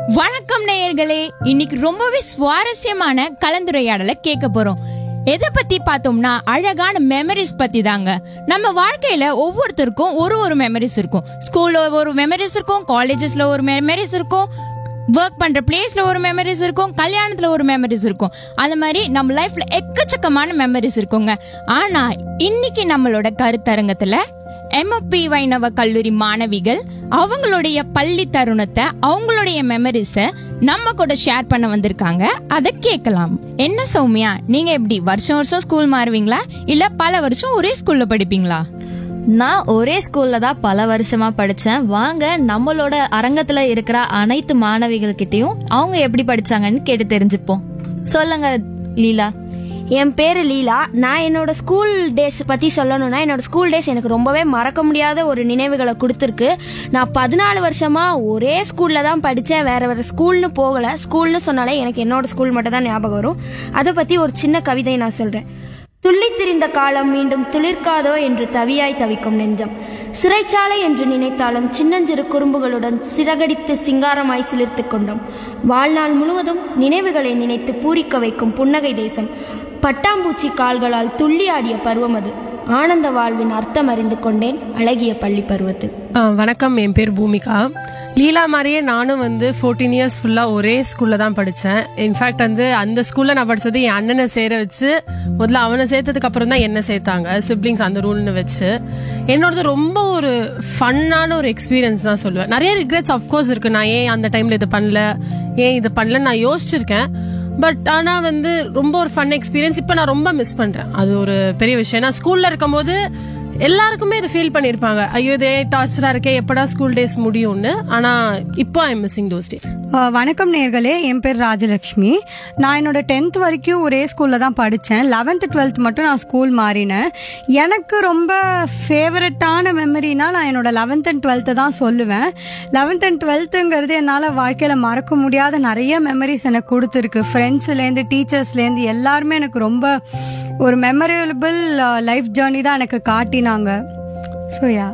வணக்கம் நேயர்களே இன்னைக்கு ரொம்பவே சுவாரஸ்யமான கலந்துரையாடலை கேட்க போறோம் எதை பத்தி பார்த்தோம்னா அழகான மெமரிஸ் பத்தி தாங்க நம்ம வாழ்க்கையில ஒவ்வொருத்தருக்கும் ஒரு ஒரு மெமரிஸ் இருக்கும் ஸ்கூல்ல ஒரு மெமரிஸ் இருக்கும் காலேஜஸ்ல ஒரு மெமரிஸ் இருக்கும் ஒர்க் பண்ற பிளேஸ்ல ஒரு மெமரிஸ் இருக்கும் கல்யாணத்துல ஒரு மெமரிஸ் இருக்கும் அந்த மாதிரி நம்ம லைஃப்ல எக்கச்சக்கமான மெமரிஸ் இருக்குங்க ஆனா இன்னைக்கு நம்மளோட கருத்தரங்கத்துல எம்எப்பி வைணவ கல்லூரி மாணவிகள் அவங்களுடைய பள்ளி தருணத்தை அவங்களுடைய மெமரிஸ நம்ம கூட ஷேர் பண்ண வந்திருக்காங்க அதை கேட்கலாம் என்ன சௌமியா நீங்க எப்படி வருஷம் வருஷம் ஸ்கூல் மாறுவீங்களா இல்ல பல வருஷம் ஒரே ஸ்கூல்ல படிப்பீங்களா நான் ஒரே ஸ்கூல்ல தான் பல வருஷமா படிச்சேன் வாங்க நம்மளோட அரங்கத்துல இருக்கிற அனைத்து மாணவிகள் கிட்டயும் அவங்க எப்படி படிச்சாங்கன்னு கேட்டு தெரிஞ்சுப்போம் சொல்லுங்க லீலா என் பேர் லீலா நான் என்னோட ஸ்கூல் டேஸ் பற்றி சொல்லணும்னா என்னோட ஸ்கூல் டேஸ் எனக்கு ரொம்பவே மறக்க முடியாத ஒரு நினைவுகளை கொடுத்துருக்கு நான் பதினாலு வருஷமாக ஒரே ஸ்கூலில் தான் படித்தேன் வேற வேற ஸ்கூல்னு போகலை ஸ்கூல்னு சொன்னாலே எனக்கு என்னோட ஸ்கூல் மட்டும் தான் ஞாபகம் வரும் அதை பற்றி ஒரு சின்ன கவிதை நான் சொல்கிறேன் துள்ளித் திரிந்த காலம் மீண்டும் துளிர்க்காதோ என்று தவியாய் தவிக்கும் நெஞ்சம் சிறைச்சாலை என்று நினைத்தாலும் சின்னஞ்சிறு குறும்புகளுடன் சிறகடித்து சிங்காரமாய் சிலிர்த்து கொண்டோம் வாழ்நாள் முழுவதும் நினைவுகளை நினைத்து பூரிக்க வைக்கும் புன்னகை தேசம் பட்டாம்பூச்சி கால்களால் துள்ளி ஆடிய பருவம் அது ஆனந்த வாழ்வின் அர்த்தம் அறிந்து கொண்டேன் அழகிய பள்ளி பருவத்தில் ஆ, வணக்கம் என் பேர் பூமிகா லீலா மாதிரியே நானும் வந்து ஃபோர்டீன் இயர்ஸ் ஃபுல்லாக ஒரே ஸ்கூலில் தான் படித்தேன் இன்ஃபேக்ட் வந்து அந்த ஸ்கூலில் நான் படித்தது என் அண்ணனை சேர வச்சு முதல்ல அவனை சேர்த்ததுக்கு அப்புறம் தான் என்ன சேர்த்தாங்க சிப்ளிங்ஸ் அந்த ரூல்னு வச்சு என்னோடது ரொம்ப ஒரு ஃபன்னான ஒரு எக்ஸ்பீரியன்ஸ் தான் சொல்லுவேன் நிறைய ரிக்ரெட்ஸ் அஃப்கோர்ஸ் இருக்கு நான் ஏன் அந்த டைமில் இது பண்ணல ஏன் இது பண்ணலன்னு நான் யோசிச்சிருக்கேன் பட் ஆனால் வந்து ரொம்ப ஒரு ஃபன் எக்ஸ்பீரியன்ஸ் இப்போ நான் ரொம்ப மிஸ் பண்ணுறேன் அது ஒரு பெரிய விஷயம் நான் ஸ்கூலில் இருக்கும்போது எல்லாருக்குமே இது ஃபீல் பண்ணியிருப்பாங்க ஐயோ இதே டார்ச்சராக இருக்கே எப்படா ஸ்கூல் டேஸ் முடியும்னு ஆனால் இப்போ ஐ மிஸ்ஸிங் தோஸ் டே அஹ் வணக்கம் நேர்களே என் பேர் ராஜலக்ஷ்மி நான் என்னோட டென்த் வரைக்கும் ஒரே ஸ்கூலில் தான் படித்தேன் லெவன்த்து டுவெல்த் மட்டும் நான் ஸ்கூல் மாறினேன் எனக்கு ரொம்ப ஃபேவரட்டான மெமரினா நான் என்னோட லெவன்த் அண்ட் டுவெல்த்தை தான் சொல்லுவேன் லெவன்த் அண்ட் டுவெல்த்துங்கிறது என்னால் வாழ்க்கையில் மறக்க முடியாத நிறைய மெமரிஸ் எனக்கு கொடுத்துருக்கு ஃப்ரெண்ட்ஸ்லேருந்து டீச்சர்ஸ்லேருந்து எல்லாருமே எனக்கு ரொம்ப ஒரு மெமரபிள் லைஃப் ஜேர்னி தான் எனக்கு காட்டினாங்க ஸோ யா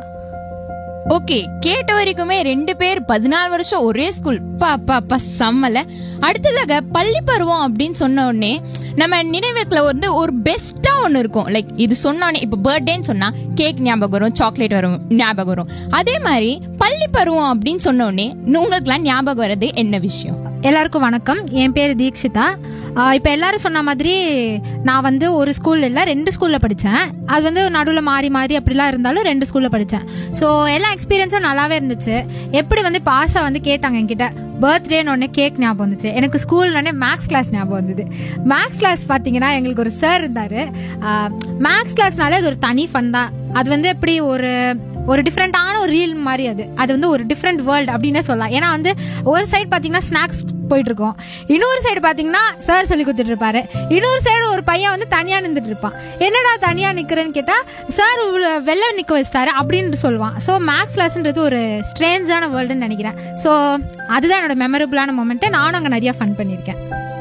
ஓகே கேட்ட வரைக்குமே ரெண்டு பேர் பதினாலு வருஷம் ஒரே ஸ்கூல் பா பா பா செம்மல அடுத்ததாக பள்ளி பருவம் அப்படின்னு சொன்ன உடனே நம்ம நினைவுக்குள்ள வந்து ஒரு பெஸ்டா ஒன்று இருக்கும் லைக் இது சொன்னோடனே இப்போ பர்த்டேன்னு சொன்னா கேக் ஞாபகம் வரும் சாக்லேட் வரும் ஞாபகம் வரும் அதே மாதிரி பள்ளி பருவம் அப்படின்னு சொன்ன உடனே உங்களுக்குலாம் ஞாபகம் வர்றது என்ன விஷயம் எல்லாருக்கும் வணக்கம் என் பேர் தீக்ஷிதா ஆஹ் இப்ப எல்லாரும் சொன்ன மாதிரி நான் வந்து ஒரு ஸ்கூல்ல இல்ல ரெண்டு ஸ்கூல்ல படிச்சேன் அது வந்து நடுவில் மாறி மாறி அப்படிலாம் இருந்தாலும் ரெண்டு ஸ்கூல்ல படிச்சேன் ஸோ எல்லா எக்ஸ்பீரியன்ஸும் நல்லாவே இருந்துச்சு எப்படி வந்து இப்போ ஆஷா வந்து கேட்டாங்க என்கிட்ட பர்த்டேன்னு உடனே கேக் ஞாபகம் வந்துச்சு எனக்கு ஸ்கூல்னே மேக்ஸ் கிளாஸ் ஞாபகம் வந்தது மேக்ஸ் கிளாஸ் பார்த்தீங்கன்னா எங்களுக்கு ஒரு சார் இருந்தாரு மேக்ஸ் கிளாஸ்னாலே அது ஒரு தனி ஃபன் தான் அது வந்து எப்படி ஒரு ஒரு டிஃப்ரெண்டான ஒரு ரீல் மாதிரி அது அது வந்து ஒரு டிஃப்ரெண்ட் வேர்ல்டு அப்படின்னே சொல்லலாம் ஏன்னா வந்து ஒரு சைடு பார்த்தீங்கன்னா ஸ்நாக்ஸ் போயிட்டு இருக்கோம் இன்னொரு சைடு பார்த்தீங்கன்னா சார் சொல்லி கொடுத்துட்டு இருப்பாரு இன்னொரு சைடு ஒரு பையன் வந்து தனியா நின்றுட்டு இருப்பான் என்னடா தனியா நிக்கிறேன்னு கேட்டா சார் வெளில நிக்க வச்சிட்டாரு அப்படின்னு சொல்லுவான் ஸோ மேக்ஸ் கிளாஸ்ன்றது ஒரு ஸ்ட்ரேஞ்சான வேர்ல்டுன்னு நினைக்கிறேன் ஸோ அதுதான் என்னோட மெமரபிளான மூமெண்ட்டு நானும் அங்கே நிறைய ஃபன் பண்ணியிருக்கேன்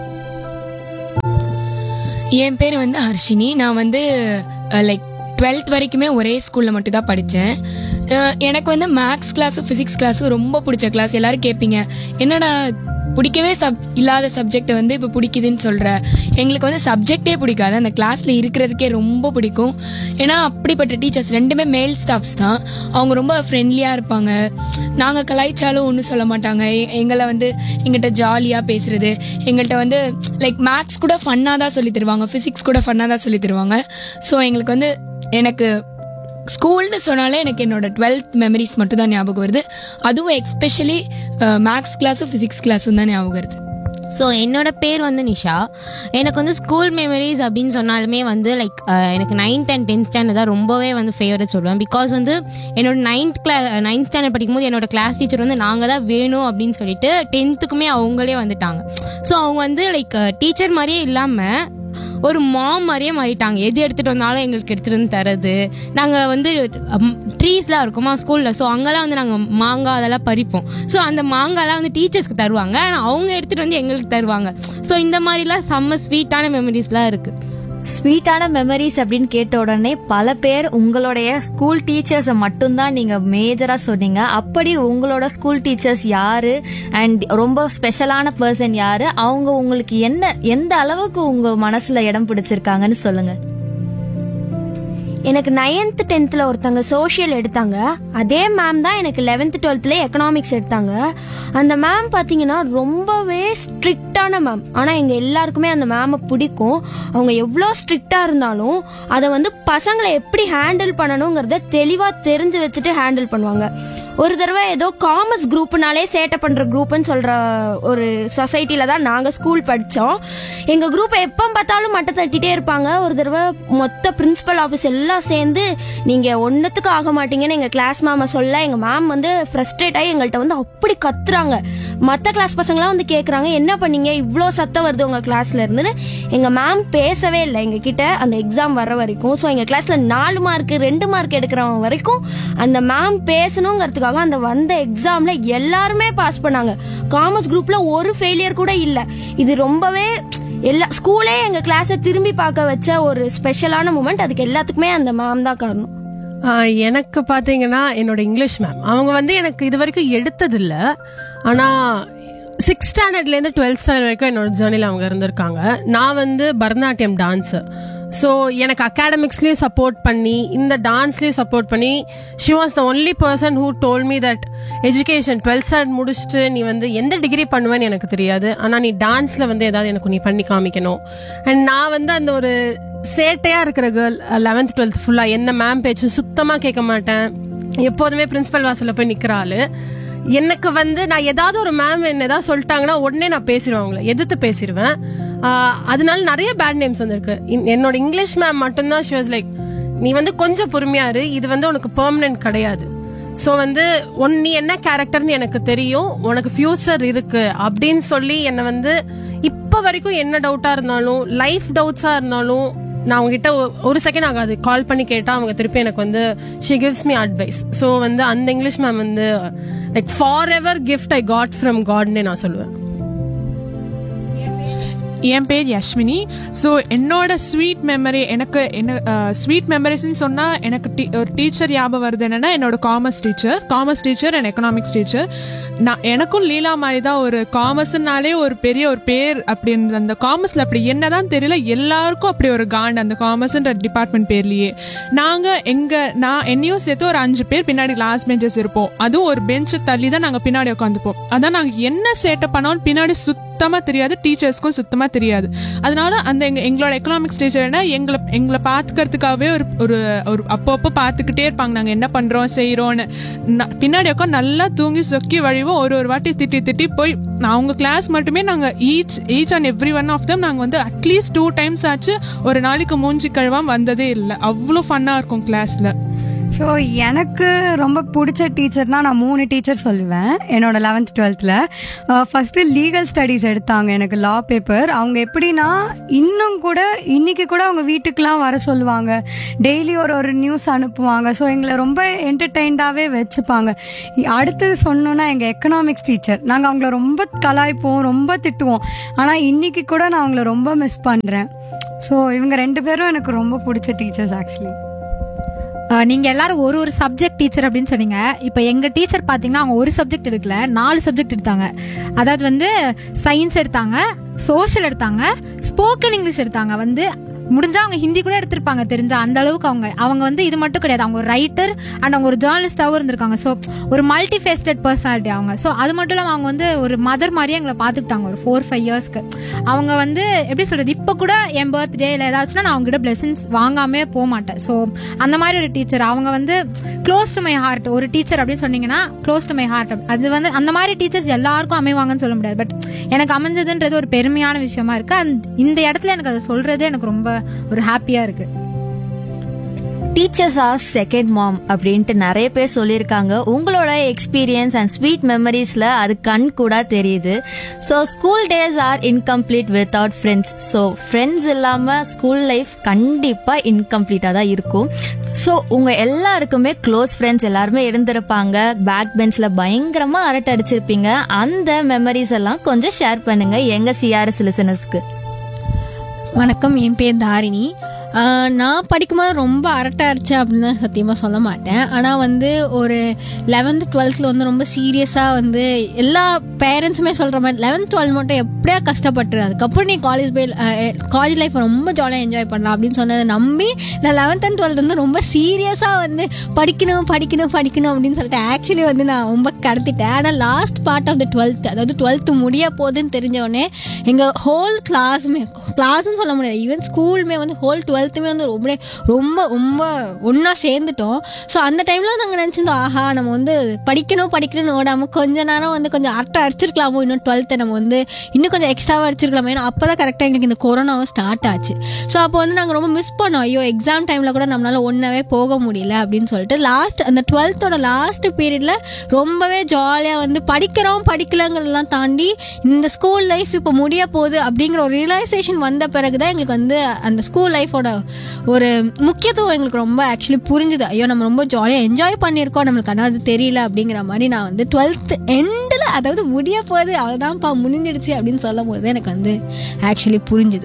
என் பேர் வந்து ஹர்ஷினி நான் வந்து லைக் டுவெல்த் வரைக்குமே ஒரே ஸ்கூலில் மட்டும் தான் படித்தேன் எனக்கு வந்து மேக்ஸ் கிளாஸும் ஃபிசிக்ஸ் கிளாஸும் ரொம்ப பிடிச்ச கிளாஸ் எல்லாரும் கேட்பீங்க என்னடா பிடிக்கவே சப் இல்லாத சப்ஜெக்ட் வந்து இப்போ பிடிக்குதுன்னு சொல்கிற எங்களுக்கு வந்து சப்ஜெக்டே பிடிக்காது அந்த கிளாஸில் இருக்கிறதுக்கே ரொம்ப பிடிக்கும் ஏன்னா அப்படிப்பட்ட டீச்சர்ஸ் ரெண்டுமே மேல் ஸ்டாஃப்ஸ் தான் அவங்க ரொம்ப ஃப்ரெண்ட்லியாக இருப்பாங்க நாங்கள் கலாய்ச்சாலும் ஒன்றும் சொல்ல மாட்டாங்க எ- எங்களை வந்து எங்கிட்ட ஜாலியாக பேசுறது எங்கள்கிட்ட வந்து லைக் மேக்ஸ் கூட ஃபன்னாக தான் சொல்லி தருவாங்க ஃபிசிக்ஸ் கூட ஃபன்னாக தான் சொல்லி தருவாங்க ஸோ எங்களுக்கு வந்து எனக்கு ஸ்கூல்னு சொன்னாலே எனக்கு என்னோட டுவெல்த் மெமரிஸ் மட்டும் தான் ஞாபகம் வருது அதுவும் எக்ஸ்பெஷலி மேக்ஸ் கிளாஸும் ஃபிசிக்ஸ் கிளாஸும் தான் ஞாபகம் வருது ஸோ என்னோட பேர் வந்து நிஷா எனக்கு வந்து ஸ்கூல் மெமரிஸ் அப்படின்னு சொன்னாலுமே வந்து லைக் எனக்கு நைன்த் அண்ட் டென்த் ஸ்டாண்டர்ட் தான் ரொம்பவே வந்து ஃபேவரட் சொல்லுவேன் பிகாஸ் வந்து என்னோட நைன்த் கிளா நைன்த் ஸ்டாண்டர்ட் படிக்கும்போது என்னோட கிளாஸ் டீச்சர் வந்து நாங்கள் தான் வேணும் அப்படின்னு சொல்லிட்டு டென்த்துக்குமே அவங்களே வந்துட்டாங்க ஸோ அவங்க வந்து லைக் டீச்சர் மாதிரியே இல்லாமல் ஒரு மாம் மாதிரியே மாறிட்டாங்க எது எடுத்துகிட்டு வந்தாலும் எங்களுக்கு எடுத்துகிட்டு வந்து தரது நாங்கள் வந்து ட்ரீஸ்லாம் இருக்குமா ஸ்கூலில் ஸோ அங்கெல்லாம் வந்து நாங்கள் மாங்காய் அதெல்லாம் பறிப்போம் ஸோ அந்த மாங்காய்லாம் வந்து டீச்சர்ஸ்க்கு தருவாங்க ஆனால் அவங்க எடுத்துகிட்டு வந்து எங்களுக்கு தருவாங்க ஸோ இந்த மாதிரிலாம் செம்ம ஸ்வீட்டான மெமரிஸ்லாம் இருக்குது ஸ்வீட்டான மெமரிஸ் அப்படின்னு கேட்ட உடனே பல பேர் உங்களுடைய ஸ்கூல் டீச்சர்ஸை மட்டும்தான் நீங்க மேஜரா சொன்னீங்க அப்படி உங்களோட ஸ்கூல் டீச்சர்ஸ் யாரு அண்ட் ரொம்ப ஸ்பெஷலான பர்சன் யாரு அவங்க உங்களுக்கு என்ன எந்த அளவுக்கு உங்க மனசுல இடம் பிடிச்சிருக்காங்கன்னு சொல்லுங்க எனக்கு நைன்த் டென்த்தில் ஒருத்தங்க சோஷியல் எடுத்தாங்க அதே மேம் தான் எனக்கு லெவன்த் டுவெல்த்தில் எக்கனாமிக்ஸ் எடுத்தாங்க அந்த மேம் பார்த்தீங்கன்னா ரொம்பவே ஸ்ட்ரிக்டான மேம் ஆனால் எங்கள் எல்லாருக்குமே அந்த மேமை பிடிக்கும் அவங்க எவ்வளோ ஸ்ட்ரிக்டாக இருந்தாலும் அதை வந்து பசங்களை எப்படி ஹேண்டில் பண்ணணுங்கிறத தெளிவாக தெரிஞ்சு வச்சுட்டு ஹேண்டில் பண்ணுவாங்க ஒரு தடவை ஏதோ காமர்ஸ் குரூப்னாலே சேட்டை பண்ணுற குரூப்னு சொல்கிற ஒரு சொசைட்டியில் தான் நாங்கள் ஸ்கூல் படித்தோம் எங்கள் குரூப்பை எப்போ பார்த்தாலும் மட்டை தட்டிகிட்டே இருப்பாங்க ஒரு தடவை மொத்த பிரின்சிபல் ஆஃபீஸ் எல்லாம் சேர்ந்து நீங்கள் ஒன்றுத்துக்கு ஆக மாட்டீங்கன்னு எங்கள் கிளாஸ் மேமை சொல்ல எங்கள் மேம் வந்து ஃப்ரஸ்ட்ரேட் ஆகி எங்கள்கிட்ட வந்து அப்படி கத்துறாங்க மற்ற கிளாஸ் பசங்களாம் வந்து கேட்குறாங்க என்ன பண்ணீங்க இவ்வளோ சத்தம் வருது உங்கள் கிளாஸ்ல இருந்துன்னு எங்கள் மேம் பேசவே இல்லை எங்கள் கிட்ட அந்த எக்ஸாம் வர வரைக்கும் ஸோ எங்கள் கிளாஸில் நாலு மார்க் ரெண்டு மார்க் எடுக்கிறவங்க வரைக்கும் அந்த மேம் பேசணுங்கிறதுக்காக அந்த வந்த எக்ஸாம்ல எல்லாருமே பாஸ் பண்ணாங்க காமர்ஸ் குரூப்ல ஒரு ஃபெயிலியர் கூட இல்லை இது ரொம்பவே எல்லா ஸ்கூலே எங்க கிளாஸை திரும்பி பார்க்க வச்ச ஒரு ஸ்பெஷலான மூமெண்ட் அதுக்கு எல்லாத்துக்குமே அந்த மேம் தான் காரணம் ஆஹ் எனக்கு பாத்தீங்கன்னா என்னோட இங்கிலீஷ் மேம் அவங்க வந்து எனக்கு இது வரைக்கும் எடுத்ததில்ல ஆனா சிக்ஸ் ஸ்டாண்டர்ட்லேருந்து டுவெல்த் ஸ்டாண்டர்ட் வரைக்கும் என்னோட ஜேர்னியில் அவங்க இருந்திருக்காங்க நான் வந்து பரதநாட்டியம் டான்ஸு ஸோ எனக்கு அகாடமிக்ஸ்லேயும் சப்போர்ட் பண்ணி இந்த டான்ஸ்லேயும் சப்போர்ட் பண்ணி she was the only person who told me that education twelfth standard முடிச்சுட்டு நீ வந்து எந்த டிகிரி பண்ணுவேன்னு எனக்கு தெரியாது ஆனால் நீ டான்ஸில் வந்து ஏதாவது எனக்கு நீ பண்ணி காமிக்கணும் அண்ட் நான் வந்து அந்த ஒரு சேட்டையாக இருக்கிற கேர்ள் லெவன்த் டுவெல்த் ஃபுல்லாக எந்த மேம் பேச்சும் சுத்தமாக கேட்க மாட்டேன் எப்போதுமே பிரின்சிபல் வாசலில் போய் நிற்கிற ஆளு எனக்கு வந்து நான் ஏதாவது ஒரு மேம் என்ன ஏதாவது சொல்லிட்டாங்கன்னா உடனே நான் பேசிடுவேன் அவங்கள எதிர்த்து பேசிடுவேன் ஆஹ் அதனால நிறைய பேட் நேம்ஸ் வந்திருக்கு இன்- என்னோட இங்கிலீஷ் மேம் மட்டும்தான் ஷி வாஸ் லைக் நீ வந்து கொஞ்சம் பொறுமையா இரு இது வந்து உனக்கு பெர்மனன்ட் கிடையாது ஸோ வந்து உன் நீ என்ன கேரக்டர்னு எனக்கு தெரியும் உனக்கு ஃபியூச்சர் இருக்கு அப்படின்னு சொல்லி என்னை வந்து இப்போ வரைக்கும் என்ன டவுட்டாக இருந்தாலும் லைஃப் டவுட்ஸாக இருந்தாலும் நான் அவங்ககிட்ட ஒ- ஒரு செகண்ட் ஆகாது கால் பண்ணி கேட்டால் அவங்க திருப்பி எனக்கு வந்து she gives me advice so வந்து அந்த இங்கிலீஷ் மேம் வந்து like forever gift I got from காட்னே நான் சொல்லுவேன் என் பேர் யஷ்மினி ஸோ என்னோட ஸ்வீட் மெமரி எனக்கு என்ன ஸ்வீட் மெமரிஸ்ன்னு சொன்னால் எனக்கு டி- ஒரு டீச்சர் ஞாபகம் வருது என்னன்னா என்னோட commerce teacher commerce teacher and economics teacher நான் எனக்கும் லீலா மாதிரி தான் ஒரு காமர்ஸ்னாலே ஒரு பெரிய ஒரு பேர் அப்படி இருந்தது அந்த காமர்ஸில் அப்படி என்னதான் தெரியல எல்லாருக்கும் அப்படி ஒரு காண்ட் அந்த காமர்ஸ்ன்ற டிபார்ட்மெண்ட் பேர்லயே நாங்கள் எங்கள் நான் என்னையும் சேர்த்து ஒரு அஞ்சு பேர் பின்னாடி லாஸ்ட் பெஞ்சஸ் இருப்போம் அதுவும் ஒரு பெஞ்சு தள்ளி தான் நாங்கள் பின்னாடி உட்காந்துப்போம் அதான் நாங்கள் என்ன சேட்டை பண்ணாலும் பின்னாடி சுத்தமா தெரியாது டீச்சர்ஸ்க்கும் சுத்தமா தெரியாது அதனால அந்த எங்க எங்களோட எக்கனாமிக்ஸ் டீச்சர்னா எங்களை எங்களை பாத்துக்கிறதுக்காகவே ஒரு ஒரு ஒரு அப்பப்போ பார்த்துக்கிட்டே இருப்பாங்க நாங்க என்ன பண்றோம் செய்யறோம்னு ந- பின்னாடி உட்காந்து நல்லா தூங்கி சொக்கி வழிவோம் ஒரு ஒரு வாட்டி திட்டி திட்டி போய் நான் அவங்க கிளாஸ் மட்டுமே நாங்க each each and every one of them நாங்க வந்து அட்லீஸ்ட் டூ டைம்ஸ் ஆச்சு ஒரு நாளைக்கு மூஞ்சி கழுவாம வந்ததே இல்லை அவ்வளோ ஃபன்னா இருக்கும் கிளாஸ்ல ஸோ எனக்கு ரொம்ப பிடிச்ச டீச்சர்னா நான் மூணு டீச்சர் சொல்லுவேன் என்னோட லெவன்த் டுவெல்த்தில் ஃபஸ்ட்டு லீகல் ஸ்டடீஸ் எடுத்தாங்க எனக்கு லா பேப்பர் அவங்க எப்படின்னா இன்னும் கூட இன்னைக்கு கூட அவங்க வீட்டுக்கெலாம் வர சொல்லுவாங்க டெய்லி ஒரு ஒரு நியூஸ் அனுப்புவாங்க ஸோ எங்களை ரொம்ப என்டர்டெயின்டாகவே வச்சுப்பாங்க அடுத்தது சொன்னோன்னா எங்கள் எக்கனாமிக்ஸ் டீச்சர் நாங்கள் அவங்கள ரொம்ப கலாய்ப்போம் ரொம்ப திட்டுவோம் ஆனால் இன்னைக்கு கூட நான் அவங்கள ரொம்ப மிஸ் பண்ணுறேன் ஸோ இவங்க ரெண்டு பேரும் எனக்கு ரொம்ப பிடிச்ச டீச்சர்ஸ் ஆக்சுவலி ஆஹ் நீங்க எல்லாரும் ஒரு ஒரு சப்ஜெக்ட் டீச்சர் அப்படின்னு சொன்னீங்க இப்போ எங்க டீச்சர் பாத்தீங்கன்னா அவங்க ஒரு சப்ஜெக்ட் எடுக்கல நாலு சப்ஜெக்ட் எடுத்தாங்க அதாவது வந்து சயின்ஸ் எடுத்தாங்க சோஷியல் எடுத்தாங்க ஸ்போக்கன் இங்கிலீஷ் எடுத்தாங்க வந்து முடிஞ்சா அவங்க ஹிந்தி கூட எடுத்திருப்பாங்க தெரிஞ்சா அந்த அளவுக்கு அவங்க அவங்க வந்து இது மட்டும் கிடையாது அவங்க ஒரு ரைட்டர் அண்ட் அவங்க ஒரு ஜேர்னலிஸ்டாவும் இருந்திருக்காங்க ஸோ ஒரு மல்டி ஃபேஸ்டட் பர்சனாலிட்டி அவங்க ஸோ அது மட்டும் இல்லாமல் அவங்க வந்து ஒரு மதர் மாதிரியே எங்களை பார்த்துக்கிட்டாங்க ஒரு ஃபோர் ஃபைவ் இயர்ஸ்க்கு அவங்க வந்து எப்படி சொல்றது இப்போ கூட என் பர்த்டே இல்லை ஏதாச்சுன்னா நான் அவங்ககிட்ட பிளெஸிங்ஸ் வாங்காமே போக மாட்டேன் ஸோ அந்த மாதிரி ஒரு டீச்சர் அவங்க வந்து க்ளோஸ் டு மை ஹார்ட் ஒரு டீச்சர் அப்படின்னு சொன்னீங்கன்னா க்ளோஸ் டு மை ஹார்ட் அது வந்து அந்த மாதிரி டீச்சர்ஸ் எல்லாருக்கும் அமைவாங்கன்னு சொல்ல முடியாது பட் எனக்கு அமைஞ்சதுன்றது ஒரு பெருமையான விஷயமா இருக்கு அந்த இந்த இடத்துல எனக்கு அதை சொல்றதே எனக்கு ரொம்ப ஒரு ஹாப்பியா இருக்கு டீச்சர்ஸ் ஆர் செகண்ட் மாம் அப்படின்ட்டு நிறைய பேர் சொல்லியிருக்காங்க உங்களோட எக்ஸ்பீரியன்ஸ் அண்ட் ஸ்வீட் மெமரிஸில் அது கண் கூட தெரியுது so school days are incomplete without friends so friends இல்லாமல் ஸ்கூல் லைஃப் கண்டிப்பாக இன்கம்ப்ளீட்டாக தான் இருக்கும் ஸோ உங்கள் எல்லாருக்குமே க்ளோஸ் ஃப்ரெண்ட்ஸ் எல்லாருமே இருந்திருப்பாங்க பேக் பெஞ்சில் பயங்கரமாக அரட்டை அடிச்சிருப்பீங்க அந்த மெமரிஸ் எல்லாம் கொஞ்சம் ஷேர் பண்ணுங்க எங்கள் சிஆர்எஸ் லிசனர்ஸ்க்கு வணக்கம் என் பேர் தாரிணி ஆஹ் நான் படிக்கும்போது ரொம்ப அரட்டை அடித்தேன் அப்படின்னு தான் சத்தியமாக சொல்ல மாட்டேன் ஆனால் வந்து ஒரு லெவன்த்து டுவெல்த்தில் வந்து ரொம்ப சீரியஸாக வந்து எல்லா பேரண்ட்ஸுமே சொல்கிற மாதிரி லெவன்த் டுவெல்த் மட்டும் எப்படியா கஷ்டப்பட்டுரு அதுக்கப்புறம் நீ காலேஜ் போய் காலேஜ் லைஃப் ரொம்ப ஜாலியாக என்ஜாய் பண்ணலாம் அப்படின்னு சொன்னதை நம்பி நான் லெவன்த் அண்ட் டுவெல்த் வந்து ரொம்ப சீரியஸாக வந்து படிக்கணும் படிக்கணும் படிக்கணும் அப்படின்னு சொல்லிட்டு ஆக்சுவலி வந்து நான் ரொம்ப கடத்திட்டேன் ஆனால் last part of the twelfth அதாவது டுவெல்த்து முடிய போகுதுன்னு தெரிஞ்சவொடனே எங்கள் ஹோல் கிளாஸுமே கிளாஸ்னு சொல்ல முடியாது ஈவன் ஸ்கூலுமே வந்து ஹோல் டுவெல்த்துமே வந்து ரொம்ப ரொம்ப ரொம்ப ஒன்றா சேர்ந்துட்டோம் ஸோ அந்த டைமில் நாங்கள் நினச்சிருந்தோம் ஆஹா நம்ம வந்து படிக்கணும் படிக்கணும்னு ஓடாமல் கொஞ்ச நேரம் வந்து கொஞ்சம் அரட்டை அடிச்சிருக்கலாமோ இன்னும் டுவெல்த்தை நம்ம வந்து இன்னும் கொஞ்சம் எக்ஸ்ட்ராவாக அடிச்சிருக்கலாமோ ஏன்னா அப்போ தான் கரெக்டாக எங்களுக்கு இந்த கொரோனாவும் ஸ்டார்ட் ஆச்சு ஸோ அப்போ வந்து நாங்கள் ரொம்ப மிஸ் பண்ணோம் ஐயோ எக்ஸாம் டைமில் கூட நம்மளால ஒன்றாவே போக முடியல அப்படின்னு சொல்லிட்டு லாஸ்ட் அந்த டுவெல்த்தோட லாஸ்ட் பீரியடில் ரொம்பவே ஜாலியாக வந்து படிக்கிறோம் படிக்கலங்கிறதெல்லாம் தாண்டி இந்த ஸ்கூல் லைஃப் இப்போ முடிய போகுது அப்படிங்கிற ஒரு ரியலைசேஷன் வந்த பிறகு தான் எங்களுக்கு வந்து அந்த ஸ்கூல் லைஃபோட ஒரு முக்கியத்துவம் எங்களுக்கு ரொம்ப ஆக்சுவலி புரிஞ்சுது ஐயோ நம்ம ரொம்ப ஜாலியாக என்ஜாய் பண்ணியிருக்கோம் நம்மளுக்கு ஆனால் அது தெரியல அப்படிங்கிற மாதிரி நான் வந்து டுவெல்த் எண்டில் அதாவது முடிய போகுது அவ்வளோதான்ப்பா முடிஞ்சிடுச்சு அப்படின்னு சொல்லும் போது எனக்கு வந்து ஆக்சுவலி புரிஞ்சுது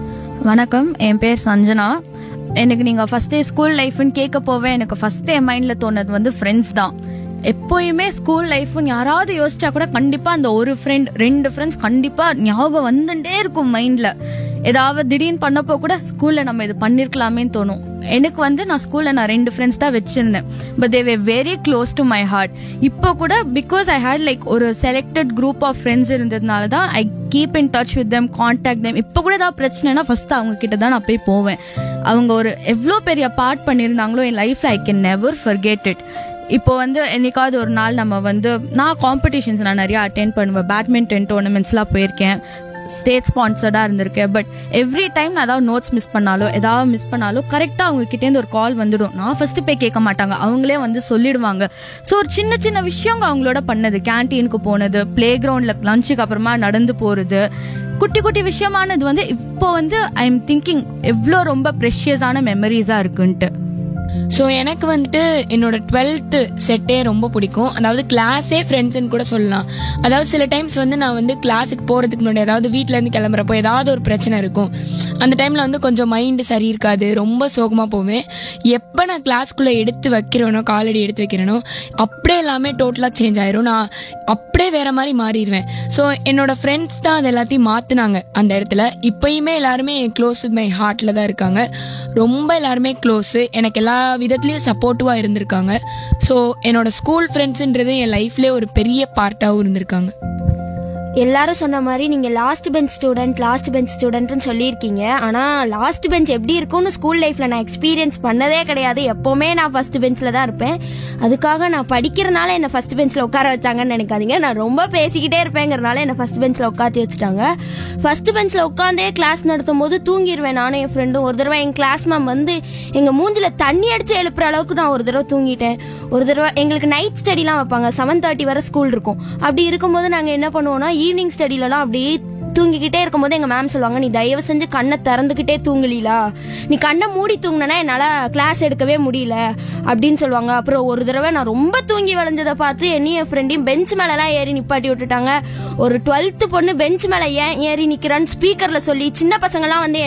வணக்கம் என் பேர் சஞ்சனா எனக்கு நீங்க ஃபர்ஸ்ட் ஸ்கூல் லைஃப்னு கேட்க போவே எனக்கு ஃபர்ஸ்ட் என் மைண்ட்ல தோணுது வந்து ஃப்ரெண்ட்ஸ் தான் எப்போயுமே ஸ்கூல் லைஃப்னு யாராவது யோசிச்சா கூட கண்டிப்பா அந்த ஒரு ஃப்ரெண்ட் ரெண்டு ஃப்ரெண்ட்ஸ் கண்டிப்பா ஞாபகம் வந்துட்டே இருக்கும் மைண்ட்ல ஏதாவது திடீர்னு பண்ணப்போ கூட ஸ்கூல்ல நம்ம இது பண்ணிருக்கலாமேன்னு தோணும் எனக்கு வந்து நான் ஸ்கூல்ல நான் ரெண்டு ஃப்ரெண்ட்ஸ் தான் வச்சிருந்தேன் but they were very close to my heart இப்போ கூட பிகாஸ் ஐ ஹேட் லைக் ஒரு செலக்டட் குரூப் ஆஃப் ஃப்ரெண்ட்ஸ் இருந்ததுனால தான் I keep in touch with them contact them இப்போ கூட ஏதாவது பிரச்சனைனா ஃபர்ஸ்ட் அவங்க கிட்ட தான் நான் போய் போவேன் அவங்க ஒரு எவ்வளோ பெரிய பார்ட் பண்ணியிருந்தாங்களோ என் லைஃப்ல I can never forget it இப்போ வந்து என்னைக்காவது ஒரு நாள் நம்ம வந்து நான் காம்படிஷன்ஸ் நான் நிறைய அட்டென்ட் பண்ணுவேன் பேட்மிண்டன் டோர்னமெண்ட்ஸ்லாம் போயிருக்கேன் ஸ்டேட் ஸ்பான்சர்டாக இருந்திருக்கேன் பட் எவ்ரி டைம் நான் ஏதாவது நோட்ஸ் மிஸ் பண்ணாலோ ஏதாவது மிஸ் பண்ணாலோ கரெக்டாக அவங்க கிட்டேருந்து ஒரு கால் வந்துடும் நான் ஃபர்ஸ்ட் போய் கேட்க மாட்டாங்க அவங்களே வந்து சொல்லிடுவாங்க ஸோ ஒரு சின்ன சின்ன விஷயங்க அவங்களோட பண்ணது கேன்டீனுக்கு போனது பிளே கிரவுண்டில் லஞ்சுக்கு அப்புறமா நடந்து போகிறது குட்டி குட்டி விஷயமானது வந்து இப்போ வந்து ஐ எம் திங்கிங் எவ்வளோ ரொம்ப ப்ரெஷியஸான மெமரிஸாக இருக்குன்ட்டு ஸோ எனக்கு வந்துட்டு என்னோட டுவெல்த்து செட்டே ரொம்ப பிடிக்கும் அதாவது கிளாஸே ஃப்ரெண்ட்ஸ்னு கூட சொல்லலாம் அதாவது சில டைம்ஸ் வந்து நான் வந்து கிளாஸுக்கு போகிறதுக்கு முன்னாடி அதாவது வீட்டிலேருந்து கிளம்புறப்போ ஏதாவது ஒரு பிரச்சனை இருக்கும் அந்த டைமில் வந்து கொஞ்சம் மைண்டு சரி இருக்காது ரொம்ப சோகமாக போவேன் எப்போ நான் கிளாஸ்க்குள்ளே எடுத்து வைக்கிறேனோ காலடி எடுத்து வைக்கிறேனோ அப்படியே எல்லாமே டோட்டலாக சேஞ்ச் ஆயிரும் நான் அப்படியே வேற மாதிரி மாறிடுவேன் ஸோ என்னோட ஃப்ரெண்ட்ஸ் தான் அது எல்லாத்தையும் மாற்றினாங்க அந்த இடத்துல இப்பயுமே எல்லாருமே க்ளோஸ் மை ஹார்ட்டில் தான் இருக்காங்க ரொம்ப எல்லாருமே க்ளோஸு எனக்கு எல்லா விதத்துலேயும் சப்போர்ட்டிவாக இருந்திருக்காங்க ஸோ என்னோட ஸ்கூல் ஃப்ரெண்ட்ஸுன்றது என் லைஃப்லேயே ஒரு பெரிய பார்ட்டாகவும் இருந்திருக்காங்க எல்லாரும் சொன்ன மாதிரி நீங்க last bench student last bench ஸ்டூடெண்ட்னு சொல்லியிருக்கீங்க ஆனா லாஸ்ட் பெஞ்ச் எப்படி இருக்கும்னு ஸ்கூல் லைஃப்ல நான் எக்ஸ்பீரியன்ஸ் பண்ணதே கிடையாது எப்பவுமே நான் ஃபர்ஸ்ட் பெஞ்ச்ல தான் இருப்பேன் அதுக்காக நான் படிக்கிறனால என்ன ஃபர்ஸ்ட் பெஞ்ச்ல உட்கார வச்சாங்கன்னு நினைக்காதீங்க நான் ரொம்ப பேசிக்கிட்டே இருப்பேங்கிறனால என்ன ஃபர்ஸ்ட் பெஞ்ச்ல உட்காத்தி வச்சுட்டாங்க ஃபர்ஸ்ட் பெஞ்ச்ல உட்காந்தே கிளாஸ் நடத்தும் போது தூங்கிடுவேன் நானும் என் ஃப்ரெண்டும் ஒரு தடவை என் கிளாஸ் மேம் வந்து எங்க மூஞ்சில தண்ணி அடிச்சு எழுப்புற அளவுக்கு நான் ஒரு தடவை தூங்கிட்டேன் ஒரு தடவை எங்களுக்கு நைட் ஸ்டடிலாம் வைப்பாங்க செவன் தேர்ட்டி வரை ஸ்கூல் இருக்கும் அப்படி இருக்கும்போது நாங்க என்ன பண்ணுவோம்னா ஈவினிங் ஸ்டடிலலாம் அப்படியே தூங்கிக்கிட்டே இருக்கும்போது எங்க மேம் சொல்லுவாங்க நீ தயவு செஞ்சு கண்ணை திறந்துக்கிட்டே தூங்கலீலா நீ கண்ணை மூடி தூங்கினா என்னால கிளாஸ் எடுக்கவே முடியல அப்படின்னு சொல்லுவாங்க அப்புறம் ஒரு தடவை நான் ரொம்ப தூங்கி வளைஞ்சதை பார்த்து என்னையும் என் ஃப்ரெண்டையும் பெஞ்ச் மேலலாம் ஏறி நிப்பாட்டி விட்டுட்டாங்க ஒரு டுவெல்த்து பொண்ணு பெஞ்ச் மேல ஏன் ஏறி நிக்கிறான்னு ஸ்பீக்கர்ல சொல்லி சின்ன பசங்கலாம் வந்து